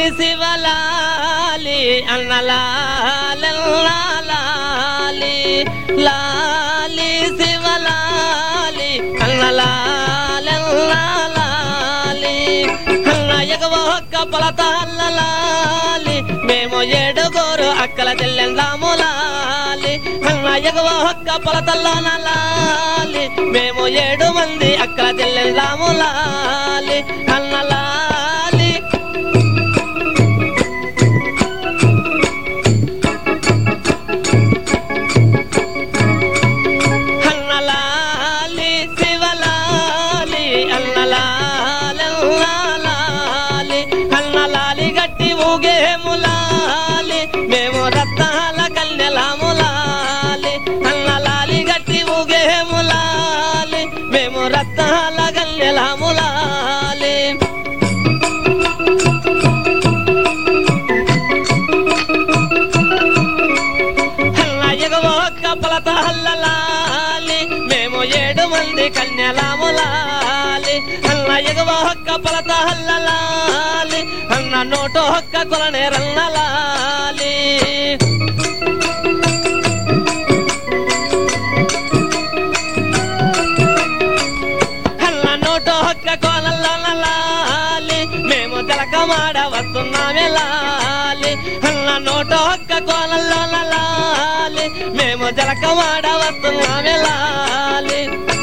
శివలాలి అన్నలాలి లాలి శివలాలి అన్నలాలి అన్న ఎగవ ఒక్క పలత అల్లలాలి మేము ఏడుగురు అక్కల చెల్లెందాములాలి అన్న ఎగవ ఒక్క పలతల్లోనలాలి మేము ఏడు మంది అక్కల చెల్లెందాములాలి అన్నలాలి అన్నలాలి శివలాలి అన్నలాలి అన్నలాలి గట్టి ఊగేములాలి మేము రత్నాల కన్యలాములాలి అన్నలాలి గట్టి ఊగేములాలి మేము రత్నాల కన్యలాములాలి ఎగవొక్క పలత హల్లలాలి మేము ఏడు మంది కన్యలాములాలి అన్న ఎగవొక్క పలత హల్లలాలి అన్న నోటు ఒక్క కొలనే రన్నలాలి అల్ల నోటు ఒక్క కోనల్లాలి మేము తిలకమాడ వస్తున్నామే లాలి అల్ల నోటు ఒక్క కోనల్లాలి మేము జలకమాడ వస్తున్నామే లాలి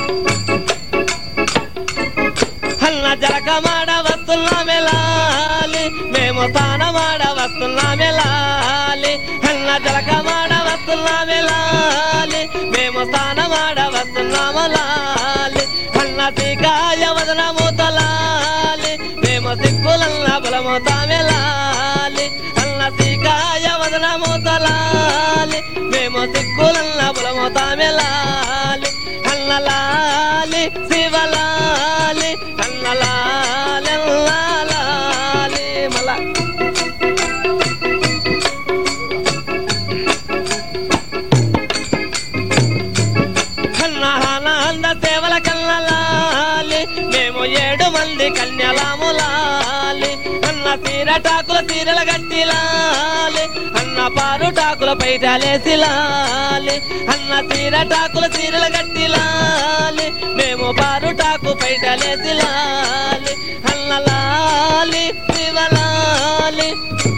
అల్ల జలకమాడ వస్తున్నామే లాలి మేము తానమాడ వస్తున్నామే లాలి అల్ల జలకమాడ వస్తున్నామే లాలి మేము స్థానమాడ వస్తున్నాము లాలి అన్న శ్రీకాయ వదనము తలాలి మేము సిక్కులన్న బలముతామే లాలి అన్న శ్రీకాయ వదనము తలాలి మేము సిక్కులన్న బలముతామే లాలి అన్న లాలి శివలాలి అన్న లాలి లాలి మళ్ళా కన్నానంద సేవల కన్నలాలి మేము ఏడు మంది కన్యలాములాలి అన్న తీరటాకుల తీరల గట్టిలాలి అన్న పారుటాకుల పైటలేసి లాలి అన్న తీరటాకుల తీరల గట్టిలాలి మేము పారుటాకు పైటలేసి లాలి అన్న లాలి శివలాలి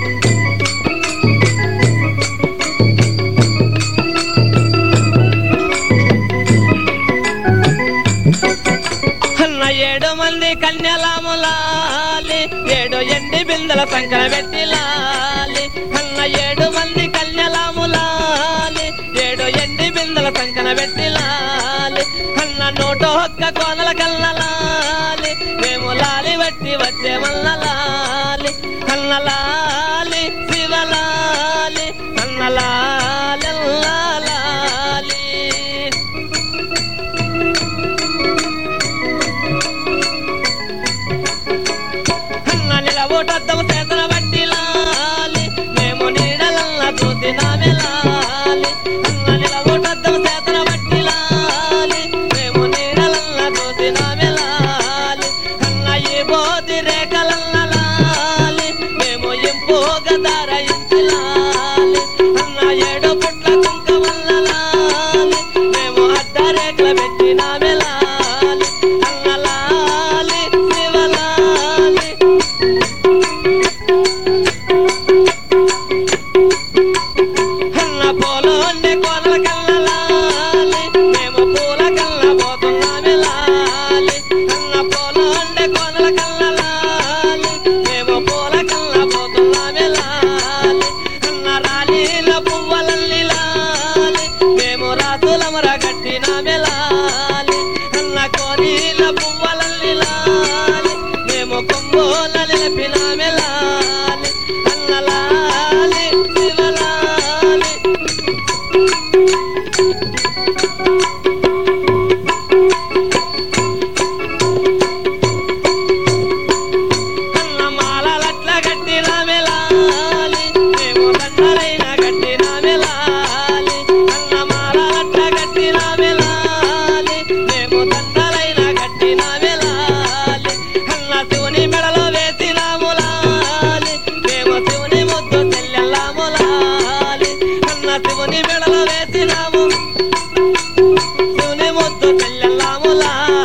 అన్న ఏడు మంది కన్యలాములాలి ఏడు ఎండి బిందెల సంకర పెట్టి లాలి అన్న ఏడు మంది కన్యలాములాలి ఏడు ఎండి బిందెల సంకన పెట్టి లాలి అన్న నోటు ఒక్క కోనల కన్నలాలి మేము లాలి బట్టి వచ్చే మల్ల లాలి అన్న లాలి శివలాలి అన్న లాలి లాలి అన్న నిలబోటద్దము చేతన బట్టి లాలి మేము నీడలన్న చూసినామే లాలి అన్న నిలబోటద్దము చేతన బట్టి లాలి మేము నీడలన్న చూసినామే లాలి అన్న ఈ బోధి రేఖలన్న లాలి మేము ఇంపుగా ధరయించి లాలి అన్న ఏడు పుట్ల కుంకమల్ల లాలి మేము అడ్డ రేఖలు పెట్టినామే లాలి అన్న లాలి శివలాలి అన్న పూలు ఉండే కోనల కల్లలాలి మేము పూల కల్ల పోతున్నామే లాలి అన్న పూలు ఉండే కోనల కల్లలాలి మేము పూల కల్ల పోతున్నామే లాలి అన్న శివుని మెడలో వేసినాము శివుని ముద్దు పెళ్ళెల్లాము లాలి